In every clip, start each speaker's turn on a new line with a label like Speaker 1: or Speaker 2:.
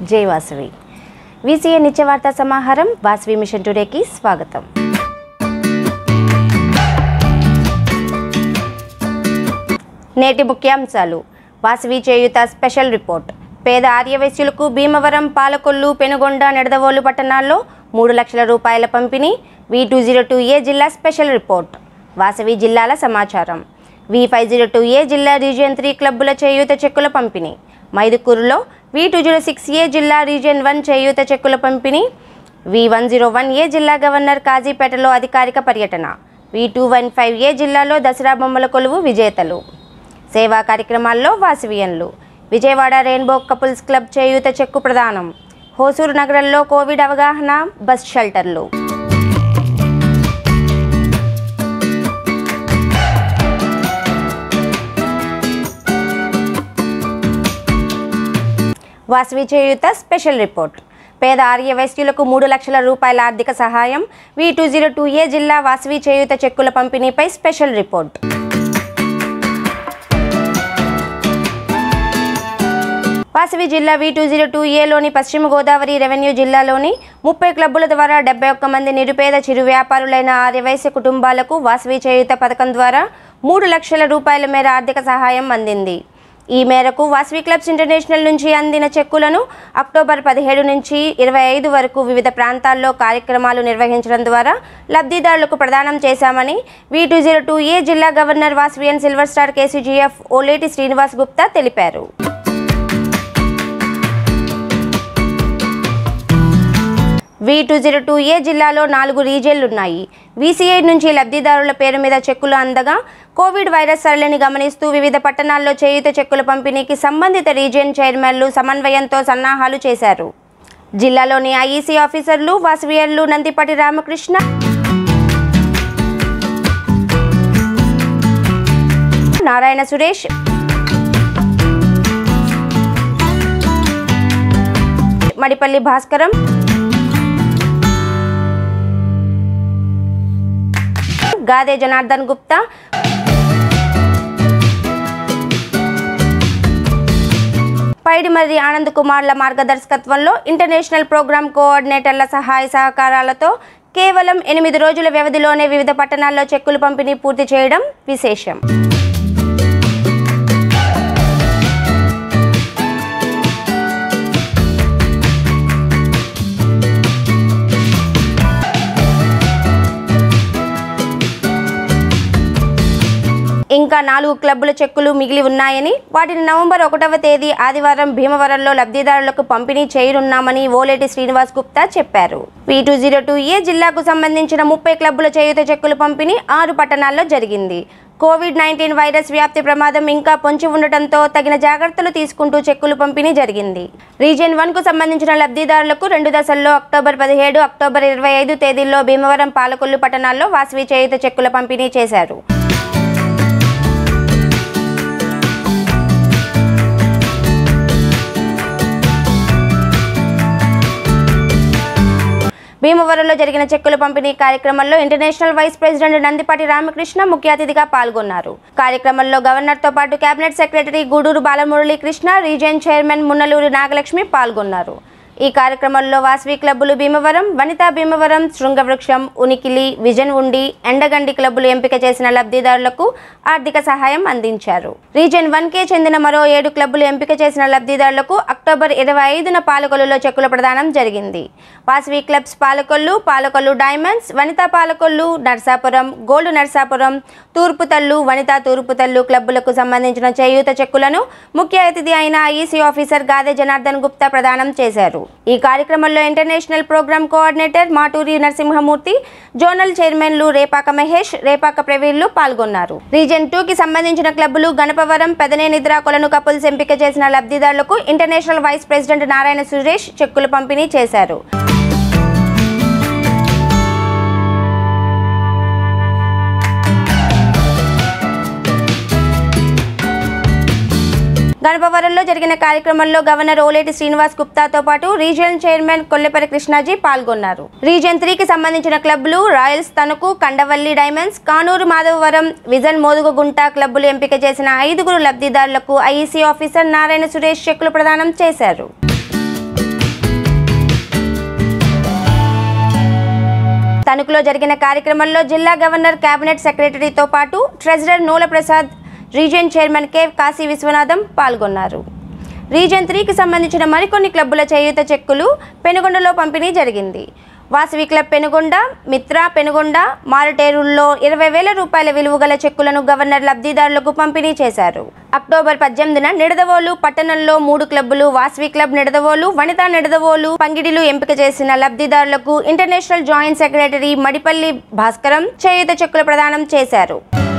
Speaker 1: జై వాసవి వీసీఏ నిత్యవార్తా సమాహారం వాసవి మిషన్ టుడేకి స్వాగతం నేటి ముఖ్యాంశాలు వాసవి చేయుత స్పెషల్ రిపోర్ట్ పేద ఆర్యవైశ్యులకు భీమవరం పాలకొల్లు పెనుగొండ నిడదవోలు పట్టణాల్లో మూడు లక్షల రూపాయల పంపిణీ V two zero two A జిల్లా స్పెషల్ రిపోర్ట్ వాసవి జిల్లాల సమాచారం V five zero two A జిల్లా రీజియన్ త్రీ క్లబ్బుల చేయూత చెక్కుల పంపిణీ మైదుకూరులో V two zero six A జిల్లా రీజియన్ వన్ చేయూత చెక్కుల పంపిణీ V one zero one A జిల్లా గవర్నర్ కాజీపేటలో అధికారిక పర్యటన V two one five A జిల్లాలో దసరా బొమ్మల కొలువు విజేతలు సేవా కార్యక్రమాల్లో వాసవియన్లు విజయవాడ రెయిన్బో కపుల్స్ క్లబ్ చేయూత చెక్కు ప్రదానం హోసూరు నగరంలో కోవిడ్ అవగాహన బస్ షెల్టర్లు వాసవి చేయూత స్పెషల్ రిపోర్ట్ పేద ఆర్య వైశ్యులకు మూడు లక్షల రూపాయల ఆర్థిక సహాయం V two zero two A జిల్లా వాసవి చేయూత చెక్కుల పంపిణీపై స్పెషల్ రిపోర్ట్ వాసవి జిల్లా వి టూ జీరో టూ ఏలోని పశ్చిమ గోదావరి రెవెన్యూ జిల్లాలోని ముప్పై క్లబ్బుల ద్వారా డెబ్బై ఒక్క మంది నిరుపేద చిరు వ్యాపారులైన ఆర్యవైశ్య కుటుంబాలకు వాసవి చేయూత పథకం ద్వారా మూడు లక్షల రూపాయల మేర ఆర్థిక సహాయం అందింది ఈ మేరకు వాసవి క్లబ్స్ ఇంటర్నేషనల్ నుంచి అందిన చెక్కులను అక్టోబర్ పదిహేడు నుంచి ఇరవై ఐదు వరకు వివిధ ప్రాంతాల్లో కార్యక్రమాలు నిర్వహించడం ద్వారా లబ్ధిదారులకు ప్రదానం చేశామని V two zero two A జిల్లా governor Vasavian silver star KCGF Oleti Srinivas Gupta తెలిపారు V two zero two A జిల్లాలో నాలుగు రీజియన్లు ఉన్నాయి వీసీఐ నుంచి లబ్ధిదారుల పేరు మీద చెక్కులు అందగా కోవిడ్ వైరస్ సరళిని గమనిస్తూ వివిధ పట్టణాల్లో చేయుత చెక్కుల పంపిణీకి సంబంధిత రీజియన్ చైర్మన్లు సమన్వయంతో సన్నాహాలు చేశారు జిల్లాలోని ఐఈసీ ఆఫీసర్లు వాసవియన్లు నందిపాటి రామకృష్ణ నారాయణ సురేష్ మడిపల్లి భాస్కరం గాదే జనార్దన్ గుప్తా పైడిమర్రి ఆనంద్ కుమార్ల మార్గదర్శకత్వంలో ఇంటర్నేషనల్ ప్రోగ్రామ్ కోఆర్డినేటర్ల సహాయ సహకారాలతో కేవలం ఎనిమిది రోజుల వ్యవధిలోనే వివిధ పట్టణాల్లో చెక్కులు పంపిణీ పూర్తి చేయడం విశేషం ఇంకా నాలుగు క్లబ్బుల చెక్కులు మిగిలి ఉన్నాయని వాటిని నవంబర్ ఒకటవ తేదీ ఆదివారం భీమవరంలో లబ్ధిదారులకు పంపిణీ చేయనున్నామని ఓలేటి శ్రీనివాస్ గుప్తా చెప్పారు P two zero two A జిల్లాకు సంబంధించిన ముప్పై క్లబ్బుల చేయుత చెక్కుల పంపిణీ ఆరు పట్టణాల్లో జరిగింది కోవిడ్ నైన్టీన్ వైరస్ వ్యాప్తి ప్రమాదం ఇంకా పొంచి ఉండటంతో తగిన జాగ్రత్తలు తీసుకుంటూ చెక్కులు పంపిణీ జరిగింది రీజియన్ వన్ కు సంబంధించిన లబ్ధిదారులకు రెండు దశల్లో అక్టోబర్ పదిహేడు అక్టోబర్ ఇరవై ఐదు తేదీల్లో భీమవరం పాలకొల్లు పట్టణాల్లో వాసవి చేయుత చెక్కుల పంపిణీ చేశారు భీమవరంలో జరిగిన చెక్కుల పంపిణీ కార్యక్రమంలో international vice president Nandipati Ramakrishna ముఖ్య అతిథిగా పాల్గొన్నారు కార్యక్రమంలో గవర్నర్తో పాటు cabinet secretary Guduru Balamurali Krishna region chairman Munnaluru Nagalakshmi పాల్గొన్నారు ఈ కార్యక్రమంలో వాసవి క్లబ్బులు భీమవరం వనితా భీమవరం శృంగవృక్షం ఉనికిలి విజన్ ఉండి ఎండగండి క్లబ్బులు ఎంపిక చేసిన లబ్ధిదారులకు ఆర్థిక సహాయం అందించారు రీజియన్ వన్ కే చెందిన మరో ఏడు క్లబ్బులు ఎంపిక చేసిన లబ్ధిదారులకు అక్టోబర్ ఇరవై ఐదున పాలకొల్లులో చెక్కుల ప్రదానం జరిగింది Vasavi clubs Palakollu Palakollu diamonds Vanitha Palakollu Narsapuram gold Narsapuram Turputallu Vanitha తూర్పు తల్లు క్లబ్బులకు సంబంధించిన చేయూత చెక్కులను ముఖ్య అతిథి అయిన ఐఈసీ ఆఫీసర్ గాదే జనార్దన్ గుప్తా ప్రదానం చేశారు ఈ కార్యక్రమంలో international programme coordinator Maturi Narasimhamurthy zonal చైర్మన్లు రేపాక మహేష్ రేపాక ప్రవీణ్లు పాల్గొన్నారు రీజియన్ టూ కి సంబంధించిన క్లబ్బులు గణపవరం పెదనేనిద్ర కొలను కపుల్స్ ఎంపిక చేసిన లబ్ధిదారులకు international vice president Narayana Suresh చెక్కులు పంపిణీ చేశారు గణపవరంలో జరిగిన కార్యక్రమంలో గవర్నర్ ఓలేటి శ్రీనివాస్ గుప్తాతో పాటు రీజియన్ చైర్మన్ కొల్లేపల్లి కృష్ణాజీ పాల్గొన్నారు రీజియన్ త్రీకి సంబంధించిన క్లబ్లు royals Tanuku Kandavalli diamonds Kanuru Madhavavaram vision Modugugunta క్లబ్బులు ఎంపిక చేసిన ఐదుగురు లబ్ధిదారులకు ఐఈసీ ఆఫీసర్ నారాయణ సురేష్ చెక్కులు ప్రదానం చేశారు తణుకులో జరిగిన కార్యక్రమంలో జిల్లా గవర్నర్ కేబినెట్ సెక్రటరీతో పాటు treasurer Nula Prasad region chairman K Kasi Viswanatham పాల్గొన్నారు రీజన్ త్రీకి సంబంధించిన మరికొన్ని క్లబ్బుల చేయూత చెక్కులు పెనుగొండలో పంపిణీ జరిగింది వాసవి క్లబ్ పెనుగొండ మిత్ర పెనుగొండ మారటేరుల్లో ఇరవై వేల రూపాయల విలువ గల చెక్కులను గవర్నర్ లబ్ధిదారులకు పంపిణీ చేశారు అక్టోబర్ పద్దెనిమిదిన నిడదవోలు పట్టణంలో మూడు క్లబ్బులు వాసవి క్లబ్ నిడదవోలు వనితా నిడదవోలు పంగిడిలు ఎంపిక చేసిన లబ్ధిదారులకు international joint secretary Madipalli Bhaskaram చేయూత చెక్కుల ప్రదానం చేశారు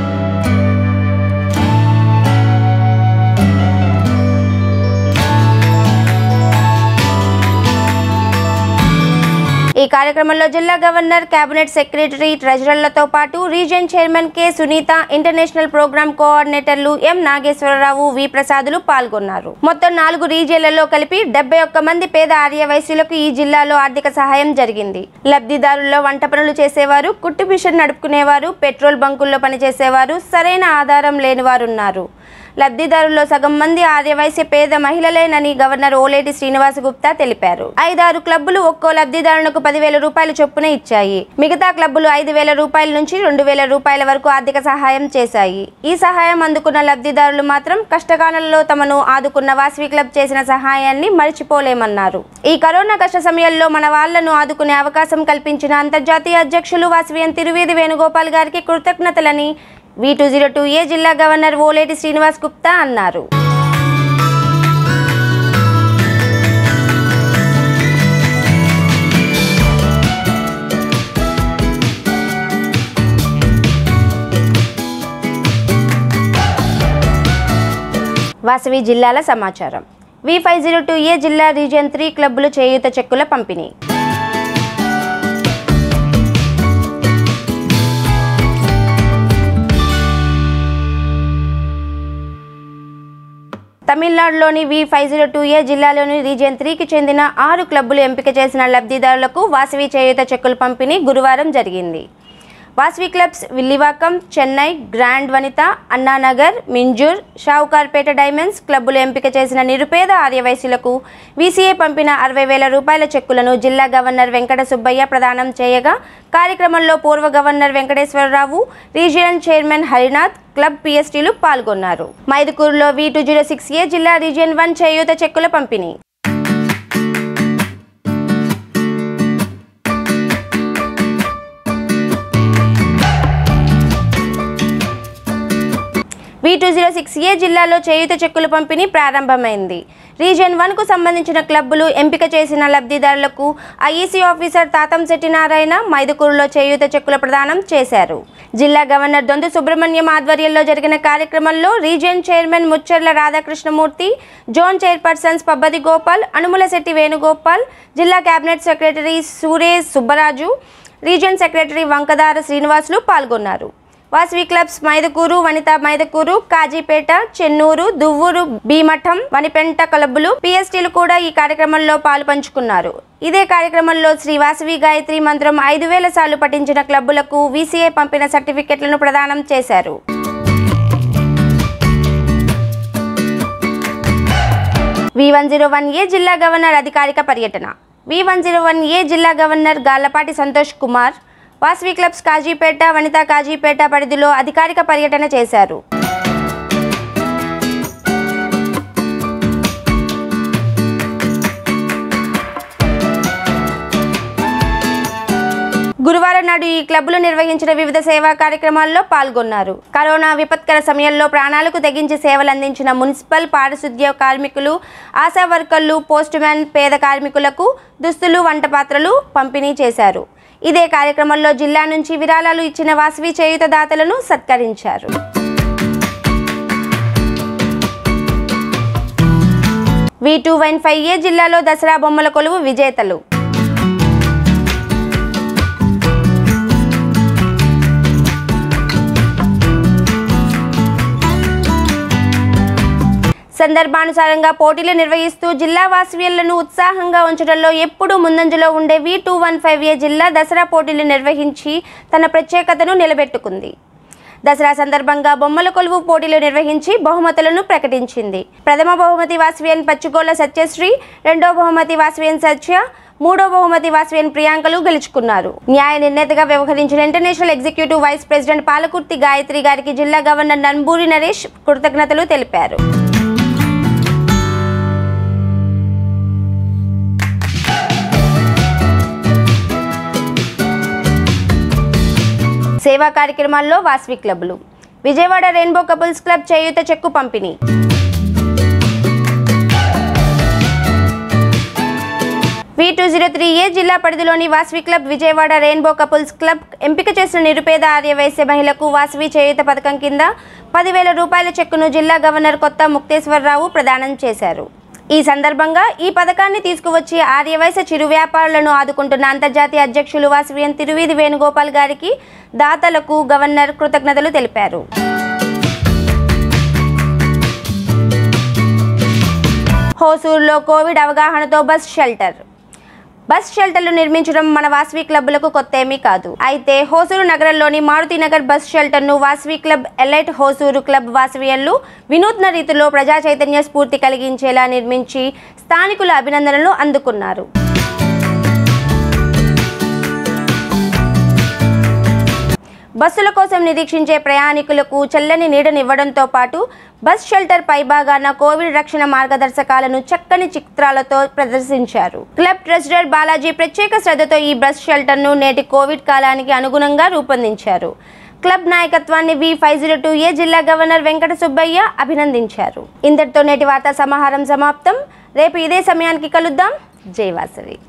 Speaker 1: ఈ కార్యక్రమంలో జిల్లా గవర్నర్ కేబినెట్ సెక్రటరీ ట్రెజరర్లతో పాటు region chairman K Sunitha international programme కోఆర్డినేటర్లు ఎం నాగేశ్వరరావు వి ప్రసాదులు పాల్గొన్నారు మొత్తం నాలుగు రీజియన్లలో కలిపి డెబ్బై ఒక్క మంది పేద ఆర్య వయసులకు ఈ జిల్లాలో ఆర్థిక సహాయం జరిగింది లబ్ధిదారుల్లో వంట పనులు చేసేవారు కుట్టు మిషన్ నడుపుకునేవారు పెట్రోల్ బంకుల్లో పనిచేసేవారు సరైన ఆధారం లేని వారు ఉన్నారు లబ్ధిదారుల్లో సగం మంది ఆర్యవైశ్య పేద మహిళలేనని గవర్నర్ ఓలేటి శ్రీనివాస గుప్తా తెలిపారు ఐదారు క్లబ్బులు ఒక్కో లబ్ధిదారునికి పదివేల రూపాయల చొప్పున ఇచ్చాయి మిగతా క్లబ్బులు ఐదు వేల రూపాయల నుంచి రెండు వేల రూపాయల వరకు ఆర్థిక సహాయం చేశాయి ఈ సహాయం అందుకున్న లబ్ధిదారులు మాత్రం కష్టకాలంలో తమను ఆదుకున్న వాసవి క్లబ్ చేసిన సహాయాన్ని మర్చిపోలేమన్నారు ఈ కరోనా కష్ట సమయంలో మన వాళ్లను ఆదుకునే అవకాశం కల్పించిన అంతర్జాతీయ అధ్యక్షులు వాసవియన్ తిరువేది వేణుగోపాల్ గారికి కృతజ్ఞతలని V two zero two A జిల్లా గవర్నర్ ఓలేటి శ్రీనివాస్ గుప్తా అన్నారు వాసవి జిల్లాల సమాచారం V five zero two A జిల్లా రీజియన్ త్రీ క్లబ్బులు చేయూత చెక్కుల పంపిణీ తమిళనాడులోని V five zero two A జిల్లాలోని రీజియన్ త్రీకి చెందిన ఆరు క్లబ్బులు ఎంపిక చేసిన లబ్ధిదారులకు వాసవి చేయూత చెక్కుల పంపిణీ గురువారం జరిగింది Vasavi clubs Villivakkam Chennai grand Vanitha Anna Nagar Minjur Sowcarpet diamonds క్లబ్బులు ఎంపిక చేసిన నిరుపేద ఆర్యవయసులకు వీసీఏ పంపిన అరవై వేల రూపాయల చెక్కులను జిల్లా గవర్నర్ వెంకట సుబ్బయ్య ప్రదానం చేయగా కార్యక్రమంలో పూర్వ governor Venkateswara Rao region chairman Harinath club పిఎస్టీలు పాల్గొన్నారు మైదుకూరులో V two zero six A జిల్లా రీజియన్ వన్ చేయూత చెక్కుల పంపిణీ V two zero six A జిల్లాలో చేయూత చెక్కుల పంపిణీ ప్రారంభమైంది రీజియన్ వన్కు సంబంధించిన క్లబ్బులు ఎంపిక చేసిన లబ్ధిదారులకు ఐఈసీ ఆఫీసర్ తాతంశెట్టి నారాయణ మైదుకూరులో చేయూత చెక్కుల ప్రదానం చేశారు జిల్లా గవర్నర్ దొందు సుబ్రహ్మణ్యం ఆధ్వర్యంలో జరిగిన కార్యక్రమంలో region chairman Mucharla Radhakrishnamurthy zone chairpersons Pabbadi Gopal Anumulasetti Venugopal జిల్లా cabinet secretary Suresh Subbaraju region secretary Vankadara Srinivasulu పాల్గొన్నారు వాసవి క్లబ్స్ మైదకూరు వనిత మైదకూరు కాజీపేట చెన్నూరు దువ్వూరు భీమఠం వనిపెంట క్లబ్బులు పిఎస్టీలు కూడా ఈ కార్యక్రమంలో పాలు పంచుకున్నారు ఇదే కార్యక్రమంలో శ్రీ వాసవి గాయత్రి మంత్రం ఐదు వేల సార్లు పఠించిన క్లబ్బులకు వీసీఏ పంపిన సర్టిఫికెట్లను ప్రదానం చేశారు V one zero one A జిల్లా గవర్నర్ అధికారిక పర్యటన V one zero one A జిల్లా గవర్నర్ గార్లపాటి సంతోష్ కుమార్ వాసవి క్లబ్స్ కాజీపేట వనితా కాజీపేట పరిధిలో అధికారిక పర్యటన చేశారు గురువారం నాడు ఈ క్లబ్లు నిర్వహించిన వివిధ సేవా కార్యక్రమాల్లో పాల్గొన్నారు కరోనా విపత్కర సమయంలో ప్రాణాలకు తెగించి సేవలు అందించిన మున్సిపల్ పారిశుద్ధ్య కార్మికులు ఆశా వర్కర్లు పోస్ట్ మ్యాన్ పేద కార్మికులకు దుస్తులు వంట పాత్రలు పంపిణీ చేశారు ఇదే కార్యక్రమంలో జిల్లా నుంచి విరాళాలు ఇచ్చిన వాసవి చేయుత దాతలను సత్కరించారు V two one five A జిల్లాలో దసరా బొమ్మల కొలువు విజేతలు సందర్భానుసారంగా పోటీలు నిర్వహిస్తూ జిల్లా వాసవ్యులను ఉత్సాహంగా ఉంచడంలో ఎప్పుడూ ముందంజలో ఉండే V two one five A జిల్లా దసరా పోటీలు నిర్వహించి తన ప్రత్యేకతను నిలబెట్టుకుంది దసరా సందర్భంగా బొమ్మల కొలువు పోటీలు నిర్వహించి బహుమతులను ప్రకటించింది ప్రథమ బహుమతి వాసవియన్ పచ్చుకోళ్ల సత్యశ్రీ రెండో బహుమతి వాసవియన్ సత్య మూడో బహుమతి వాసవియన్ ప్రియాంకలు గెలుచుకున్నారు న్యాయ నిర్ణేతగా వ్యవహరించిన international executive vice president Palakurthi Gayatri గారికి జిల్లా గవర్నర్ నంబూరి నరేష్ కృతజ్ఞతలు తెలిపారు సేవా కార్యక్రమాల్లో వాస్వి క్లబ్లు విజయవాడ రెయిన్బో కపుల్స్ క్లబ్ చేయూత చెక్కు పంపిణీ V two zero three A జిల్లా పరిధిలోని Vasavi club Vijayawada rainbow couples club ఎంపిక చేసిన నిరుపేద ఆర్యవైశ్య మహిళకు వాసవి చేయూత పథకం కింద పదివేల రూపాయల చెక్కును జిల్లా గవర్నర్ కొత్త ముక్తేశ్వరరావు ప్రదానం చేశారు ఈ సందర్భంగా ఈ పథకాన్ని తీసుకువచ్చి ఆర్యవైశ్య చిరు వ్యాపారులను ఆదుకుంటున్న అంతర్జాతీయ అధ్యక్షులు వాసవియన్ తిరువీధి వేణుగోపాల్ గారికి దాతలకు గవర్నర్ కృతజ్ఞతలు తెలిపారు హోసూరులో కోవిడ్ అవగాహనతో బస్ షెల్టర్ బస్ షెల్టర్లు నిర్మించడం మన వాసవి క్లబ్లకు కొత్త ఏమీ కాదు అయితే హోసూరు నగరంలోని మారుతినగర్ బస్ షెల్టర్ను Vasavi club elite Hosur club వాసవియన్లు వినూత్న రీతిలో ప్రజా చైతన్య స్ఫూర్తి కలిగించేలా నిర్మించి స్థానికుల అభినందనలు అందుకున్నారు బస్సుల కోసం నిరీక్షించే ప్రయాణికులకు చల్లని నీడనివ్వడంతో పాటు బస్ షెల్టర్ పైభాగాన కోవిడ్ రక్షణ మార్గదర్శకాలను చక్కని చిత్రాలతో ప్రదర్శించారు క్లబ్ ట్రెజరర్ బాలాజీ ప్రత్యేక శ్రద్ధతో ఈ బస్ షెల్టర్ను నేటి కోవిడ్ కాలానికి అనుగుణంగా రూపొందించారు క్లబ్ నాయకత్వాన్ని V five zero two A జిల్లా గవర్నర్ వెంకట సుబ్బయ్య అభినందించారు ఇంతటితో నేటి వార్తా సమాహారం సమాప్తం రేపు ఇదే సమయానికి కలుద్దాం జై వాసవి